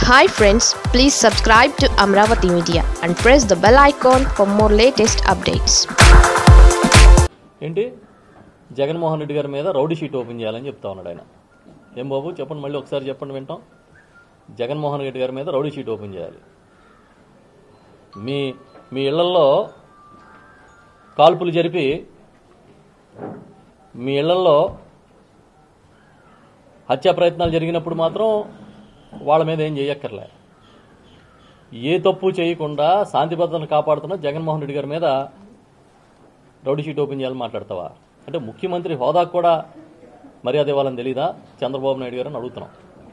hi friends please subscribe to Amaravati media and press the bell icon for more latest updates ఏంటి జగన్మోహన్ రెడ్డి గారి మీద rowdy sheet open చేయాలని చెప్తా ఉన్నాడు ఆయన ఏం బాబు చెప్పండి మళ్ళీ ఒకసారి చెప్పండి వింటాం జగన్మోహన్ రెడ్డి గారి మీద రౌడీ షీట్ ఓపెన్ చేయాలి మీ మీ ఇళ్లల్లో కాల్పులు జరిపి మీ ఇళ్లల్లో హత్యా ప్రయత్నాలు జరిగినప్పుడు మాత్రం వాళ్ళ మీద ఏం చేయక్కర్లే ఏ తప్పు చేయకుండా శాంతి భద్రతను కాపాడుతున్న జగన్మోహన్ రెడ్డి గారి మీద రౌడీ షీట్ ఓపెన్ చేయాలని మాట్లాడతావా అంటే ముఖ్యమంత్రి హోదాకు కూడా మర్యాద ఇవ్వాలని తెలీదా చంద్రబాబు నాయుడు గారు అని అడుగుతున్నాం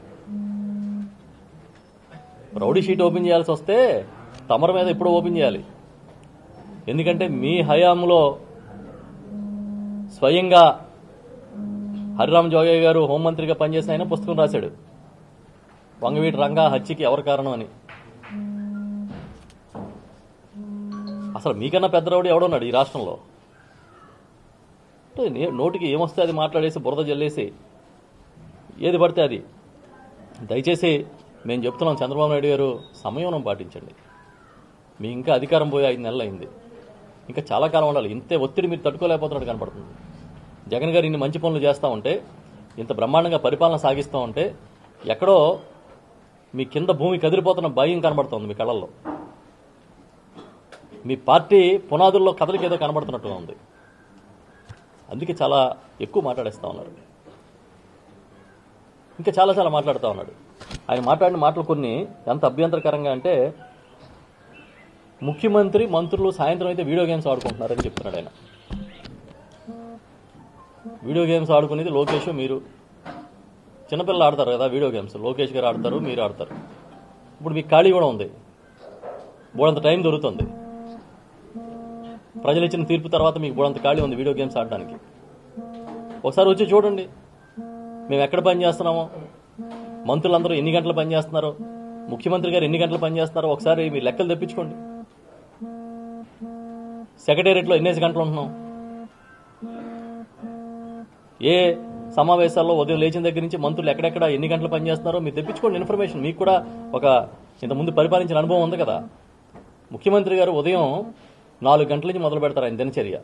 రౌడీ షీట్ ఓపెన్ చేయాల్సి వస్తే తమర మీద ఎప్పుడో ఓపెన్ చేయాలి ఎందుకంటే మీ హయాంలో స్వయంగా హరిరామ్ జోగయ్య గారు హోంమంత్రిగా పనిచేసిన ఆయన పుస్తకం రాశాడు వంగవీటి రంగా హత్యకి ఎవరు కారణం అని అసలు మీకన్నా పెద్ద రౌడీ ఎవడున్నాడు ఈ రాష్ట్రంలో అంటే నే- నోటికి ఏమొస్తే అది మాట్లాడేసి బురద జల్లేసి ఏది పడితే అది దయచేసి మేము చెప్తున్నాం చంద్రబాబు నాయుడు గారు సంయమనం పాటించండి మీ ఇంకా అధికారం పోయి ఐదు నెలలు అయింది ఇంకా చాలా కాలం ఉండాలి ఇంతే ఒత్తిడి మీరు తట్టుకోలేకపోతున్నట్టు కనపడుతుంది జగన్ గారు ఇన్ని మంచి పనులు చేస్తూ ఉంటే ఇంత బ్రహ్మాండంగా పరిపాలన సాగిస్తూ ఉంటే ఎక్కడో మీ కింద భూమి కదిలిపోతున్న భయం కనబడుతోంది మీ కళ్ళల్లో మీ పార్టీ పునాదుల్లో కదలికి ఏదో కనబడుతున్నట్టుగా ఉంది అందుకే చాలా ఎక్కువ మాట్లాడేస్తా ఉన్నారు ఇంకా చాలా చాలా మాట్లాడుతూ ఉన్నాడు ఆయన మాట్లాడిన మాటలు కొన్ని ఎంత అభ్యంతరకరంగా అంటే ముఖ్యమంత్రి మంత్రులు సాయంత్రం అయితే వీడియో గేమ్స్ ఆడుకుంటున్నారని చెప్తున్నాడు ఆయన వీడియో గేమ్స్ ఆడుకునేది లోకేష్ మీరు చిన్నపిల్లలు ఆడతారు కదా వీడియో గేమ్స్ లోకేష్ గారు ఆడతారు మీరు ఆడతారు ఇప్పుడు మీకు ఖాళీ కూడా ఉంది బోడంత టైం దొరుకుతుంది ప్రజలు ఇచ్చిన తీర్పు తర్వాత మీకు బోడంత ఖాళీ ఉంది వీడియో గేమ్స్ ఆడడానికి ఒకసారి వచ్చి చూడండి మేము ఎక్కడ పని చేస్తున్నామో మంత్రులందరూ ఎన్ని గంటలు పని చేస్తున్నారో ముఖ్యమంత్రి గారు ఎన్ని గంటలు పని చేస్తున్నారో ఒకసారి మీ లెక్కలు తెప్పించుకోండి సెక్రటేరియట్లో ఎన్నేసి గంటలు ఉంటున్నాం ఏ సమావేశాల్లో ఉదయం లేచిన దగ్గర నుంచి మంత్రులు ఎక్కడెక్కడ ఎన్ని గంటలు పనిచేస్తున్నారో మీరు తెప్పించుకోండి ఇన్ఫర్మేషన్ మీకు కూడా ఒక ఇంతకుముందు పరిపాలించిన అనుభవం ఉంది కదా ముఖ్యమంత్రి గారు ఉదయం నాలుగు గంటల నుంచి మొదలు పెడతారు ఆయన దినచర్య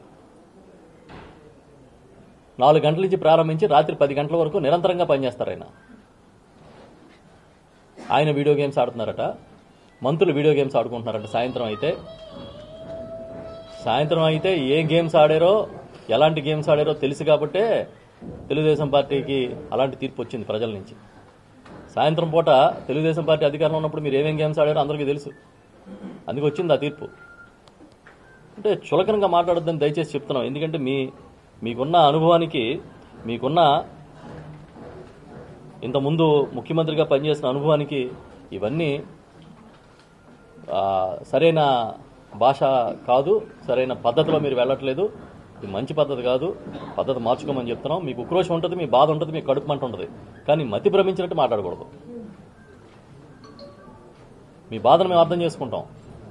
నాలుగు గంటల నుంచి ప్రారంభించి రాత్రి పది గంటల వరకు నిరంతరంగా పనిచేస్తారు ఆయన ఆయన వీడియో గేమ్స్ ఆడుతున్నారట మంత్రులు వీడియో గేమ్స్ ఆడుకుంటున్నారట సాయంత్రం అయితే సాయంత్రం అయితే ఏ గేమ్స్ ఆడారో ఎలాంటి గేమ్స్ ఆడారో తెలుసు కాబట్టే తెలుగుదేశం పార్టీకి అలాంటి తీర్పు వచ్చింది ప్రజల నుంచి సాయంత్రం పూట తెలుగుదేశం పార్టీ అధికారంలో ఉన్నప్పుడు మీరు ఏమేం గేమ్స్ ఆడారో అందరికీ తెలుసు అందుకు వచ్చింది ఆ తీర్పు అంటే చులకనగా మాట్లాడొద్దని దయచేసి చెప్తున్నాం ఎందుకంటే మీ మీకున్న అనుభవానికి మీకున్న ఇంతకుముందు ముఖ్యమంత్రిగా పనిచేసిన అనుభవానికి ఇవన్నీ ఆ, సరైన భాష కాదు సరైన పద్ధతిలో మీరు వెళ్ళట్లేదు ఇది మంచి పద్ధతి కాదు పద్ధతి మార్చుకోమని చెప్తున్నాం మీకు ఉక్రోషం ఉంటుంది మీ బాధ ఉంటుంది మీ కడుపు మంట ఉంటుంది కానీ మతి భ్రమించినట్టు మాట్లాడకూడదు మీ బాధను మేము అర్థం చేసుకుంటాం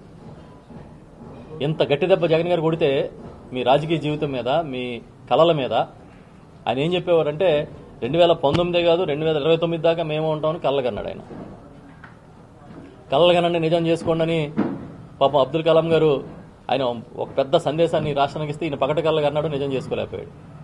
ఇంత గట్టి దెబ్బ జగన్ గారు కొడితే మీ రాజకీయ జీవితం మీద మీ కళల మీద ఆయన ఏం చెప్పేవారంటే రెండు వేల పంతొమ్మిదే కాదు రెండు వేల ఇరవై తొమ్మిది దాకా మేము ఉంటామని కళ్ళగన్నాడు ఆయన కళ్ళగనండి నిజం చేసుకోండి అని పాపం అబ్దుల్ కలాం గారు ఆయన ఒక పెద్ద సందేశాన్ని రాష్ట్రానికి ఇస్తే ఈయన పకట కళ్ళగన్నాడు నిజం చేసుకోలేకపోయాడు